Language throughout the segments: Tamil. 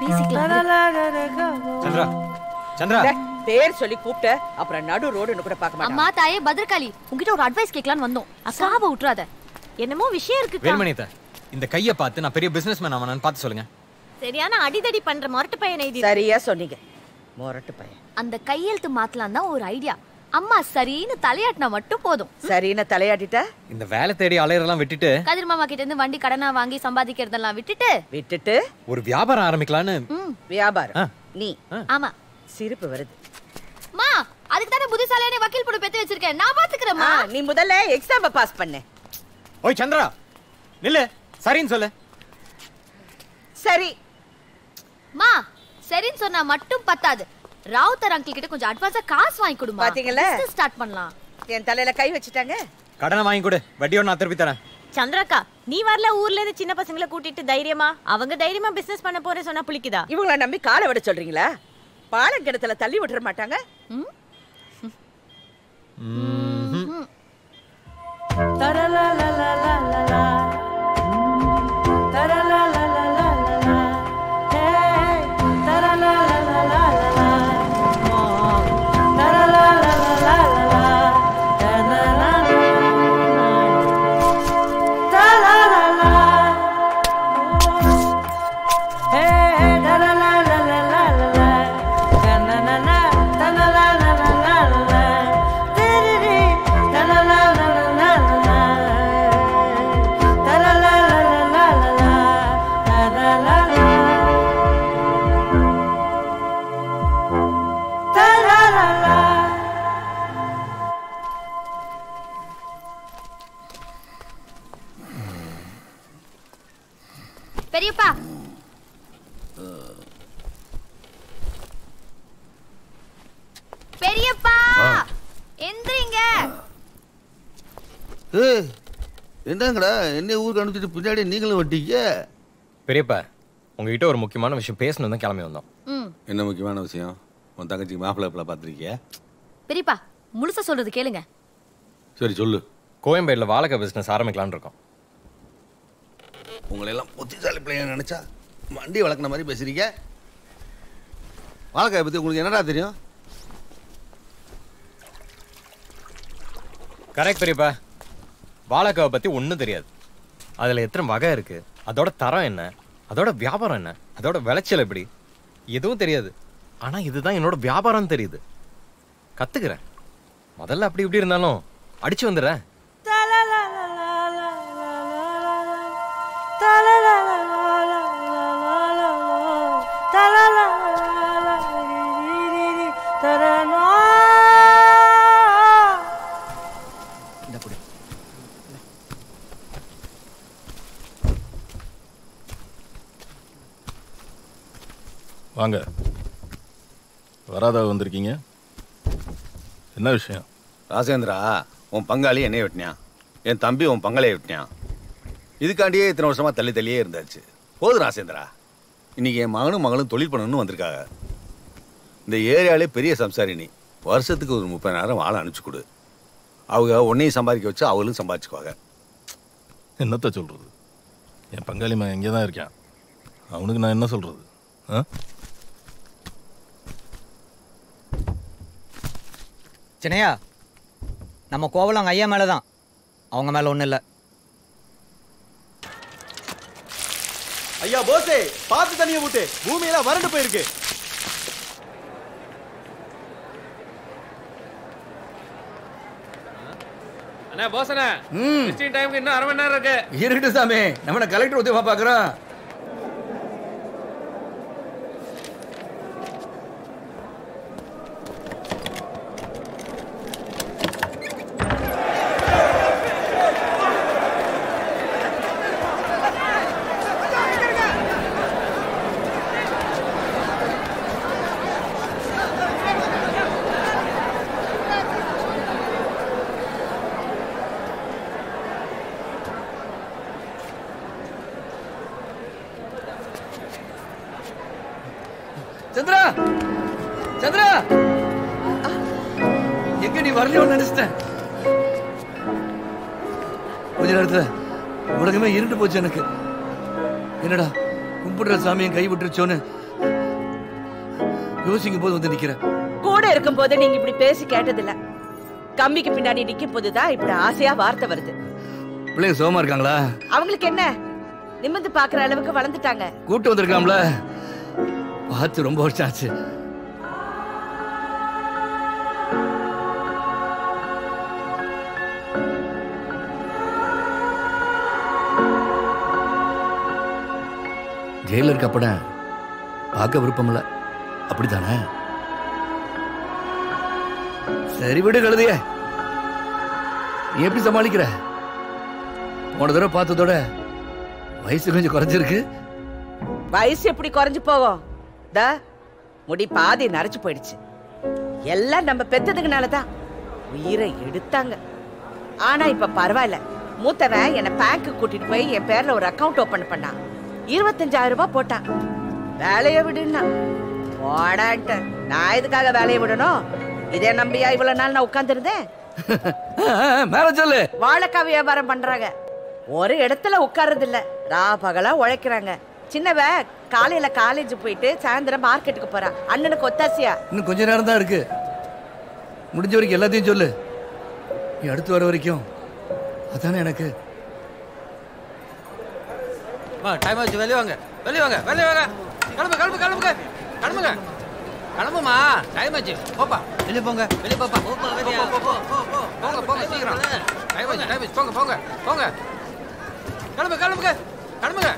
சந்திரா சந்திரா டே, பேர் சொல்லி கூப்பிட்ட அப்புறம் நடு ரோடுன்னு கூட பார்க்க அம்மா மாட்டான் தாயே பத்ரகாளி உங்ககிட்ட ஒரு அட்வைஸ் கேட்கலான்னு வந்தோம் அக்காவை விட்டுறாத என்னமோ விஷயம் இருக்கு வேல்மணியத்த இந்த கையை பார்த்து நான் பெரிய பிசினஸ் மேன் ஆவானு பார்த்து சொல்லுங்க சரியான அடிதடி பண்ற மொரட்டு பையனை இது சரியா சொன்னீங்க மொரட்டு பையன் அந்த கையெழுத்து மாத்தலாம் தான் ஒரு ஐடியா அம்மா சரின்னு தலையாட்டினா மட்டும் போதும் சரின்னு தலையாட்டிட்டா இந்த வேலை தேடி அலையறதெல்லாம் விட்டுட்டு கதிர் மாமா கிட்ட இருந்து வண்டி கடனா வாங்கி சம்பாதிக்கிறதெல்லாம் விட்டுட்டு விட்டுட்டு ஒரு வியாபாரம் ஆரம்பிக்கலான்னு ம் வியாபாரம் ஆ. நீ ஆமா சிரிப்பு வருது மா அதுக்கு தானே புத்திசாலியான வக்கீல் பொண்ணு பெத்து வச்சிருக்கேன் நான் ஆ, பாத்துக்கிறேம்மா நீ முதல்ல எக்ஸாம் பாஸ் பண்ணு ஓய் சந்திரா நில்லு சரின்னு சொல்லு சரி மா சரின்னு சொன்னா மட்டும் பத்தாது ராவுத்தர் அங்கிள் கிட்ட கொஞ்சம் அட்வான்ஸா காசு வாங்கி கொடுமா பாத்தீங்கல்ல? ஸ்டார்ட் பண்ணலாம் என் தலையில கை வச்சுட்டாங்க கடனை வாங்கி கொடு வட்டியோட நான் திருப்பி தரேன் சந்திரக்கா நீ வரல ஊர்ல இருந்து சின்ன பசங்களை கூட்டிட்டு தைரியமா அவங்க தைரியமா பிசினஸ் பண்ண போறேன்னு சொன்னா புளிக்குதா இவங்கள நம்பி காலை விட சொல்றீங்களா பாலங்கிணத்துல தள்ளி விட்டுற மாட்டாங்க பெரியப்பா பெரியப்பா எந்திரிங்க ஏய் என்னங்கடா என்ன ஊருக்கு அனுப்பிச்சிட்டு பின்னாடி நீங்களும் வட்டிக்க பெரியப்பா உங்ககிட்ட ஒரு முக்கியமான விஷயம் பேசணும் தான் கிளம்பி வந்தோம் ம் என்ன முக்கியமான விஷயம் உன் தங்கச்சிக்கு மாப்பிள்ளை எப்பல பார்த்துருக்கிய பெரியப்பா முழுசா சொல்றது கேளுங்க சரி சொல்லு கோயம்பேடுல வாழைக்காய் பிசினஸ் ஆரம்பிக்கலாம்னு இருக்கோம் உங்களை எல்லாம் புத்திசாலி பிள்ளைங்க நினைச்சா வண்டி வளர்க்குற மாதிரி பேசுறீங்க வாழைக்காயை பற்றி உங்களுக்கு என்னடா தெரியும் கரெக்ட் பெரியப்பா வாழைக்காவை பத்தி ஒன்றும் தெரியாது அதுல எத்தனை வகை இருக்கு அதோட தரம் என்ன அதோட வியாபாரம் என்ன அதோட விளைச்சல் எப்படி எதுவும் தெரியாது ஆனா இதுதான் என்னோட வியாபாரம் தெரியுது கத்துக்கிறேன் முதல்ல அப்படி இப்படி இருந்தாலும் அடிச்சு வந்துடுறேன் இந்த புடி வாங்க வராதா வந்திருக்கீங்க என்ன விஷயம் ராசேந்திரா உன் பங்காளி என்னைய வெட்டினான் என் தம்பி உன் பங்காளியை வெட்டினான் இதுக்காண்டியே இத்தனை வருஷமா தள்ளி தள்ளியே இருந்தாச்சு போதும் ராசேந்திரா இன்னைக்கு என் மகனும் மகளும் தொழில் பண்ணணும்னு வந்திருக்காங்க இந்த ஏரியாலே பெரிய சம்சாரினி வருஷத்துக்கு ஒரு முப்பதாயிரம் வாழை அனுப்பிச்சு கொடு அவங்க உன்னையும் சம்பாதிக்க வச்சு அவளும் சம்பாதிச்சுக்குவாங்க என்னத்த சொல்றது என் பங்காளி மகன் இங்கே தான் இருக்கான் அவனுக்கு நான் என்ன சொல்றது ஆ சின்னையா நம்ம கோவலம் அவங்க ஐயா மேலே தான் அவங்க மேலே ஒன்றும் இல்லை ஐயா போசே பார்த்து தண்ணியை விட்டு பூமியெல்லாம் வறண்டு போயிருக்கு அண்ணா போசண்ணே விசிட்டிங் டைமுக்கு இன்னும் அரை மணி நேரம் இருக்கு இருக்கட்டும் சாமி நம்ம கலெக்டர் உத்தியோகமா பார்க்குறோம் சந்திரா சந்திரா எங்க நீ வரலையோன்னு நினைச்சிட்டேன் கொஞ்ச நேரத்துல உலகமே இருண்டு போச்சு எனக்கு என்னடா கும்பிடுற சாமியும் கை விட்டுருச்சோன்னு யோசிக்கும் போது வந்து நிக்கிறேன் கூட இருக்கும் போது நீங்க இப்படி பேசி கேட்டதில்ல கம்பிக்கு பின்னாடி நிக்கும் போதுதான் இப்படி ஆசையா வார்த்தை வருது பிள்ளைங்க சுகமா இருக்காங்களா அவங்களுக்கு என்ன நிமிர்ந்து பாக்குற அளவுக்கு வளர்ந்துட்டாங்க கூட்டு வந்திருக்காம்ல பார்த்து ரொம்ப வருஷம் ஆச்சு ஜெயில இருக்க அப்பட பார்க்க விருப்பமில்ல அப்படித்தானே சரி விடு கழுதைய நீ எப்படி சமாளிக்கிற போன தடவை பார்த்ததோட வயசு கொஞ்சம் குறைஞ்சிருக்கு வயசு எப்படி குறைஞ்சு போகும் த முடி பாதி நரைச்சு போயிடுச்சு எல்லாம் நம்ம பெத்ததுக்குனாலதான் உயிரை எடுத்தாங்க ஆனா இப்ப பரவாயில்ல மூத்தவன் என்னை பேங்க்கு கூட்டிட்டு போய் என் பேர்ல ஒரு அக்கவுண்ட் ஓபன் பண்ணான் இருபத்தஞ்சாயிரம் ரூபாய் போட்டான் வேலையை விடுன்னா போடான்ட்டு நான் எதுக்காக வேலையை விடணும் இதே நம்பியா இவ்வளவு நாள் நான் உட்கார்ந்திருந்தேன் மேல சொல்லு வாழைக்காய் வியாபாரம் பண்றாங்க ஒரு இடத்துல உட்கார்றது இல்ல ரா பகலா உழைக்கிறாங்க சின்னவ காலையில காலேஜ் போயிட்டு சாயந்தரம் மார்க்கெட்டுக்கு போறா அண்ணனுக்கு ஒத்தாசியா இன்னும் கொஞ்ச நேரம் தான் இருக்கு முடிஞ்ச வரைக்கும் எல்லாத்தையும் சொல்லு நீ அடுத்து வர வரைக்கும் அதானே எனக்கு டைம் ஆச்சு வெளியே வாங்க வெளியே வாங்க வெளியே வாங்க கிளம்பு கிளம்பு கிளம்புங்க கிளம்புங்க கிளம்புமா டைம் ஆச்சு போப்பா வெளியே போங்க வெளியே போப்பா போ, போ, போ, போ, போ, போ. போங்க போங்க சீக்கிரம் டைம் ஆச்சு டைம் ஆச்சு போங்க போங்க போங்க கிளம்பு கிளம்புங்க கிளம்புங்க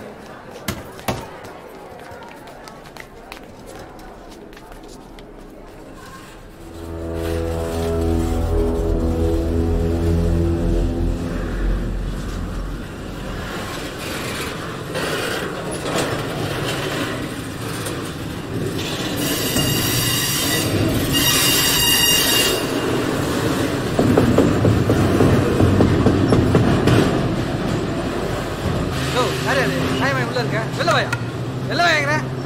யோ யார் யாரு டைம் உள்ள இருக்க வெளில வாயா வெளில வாயாங்கிறேன்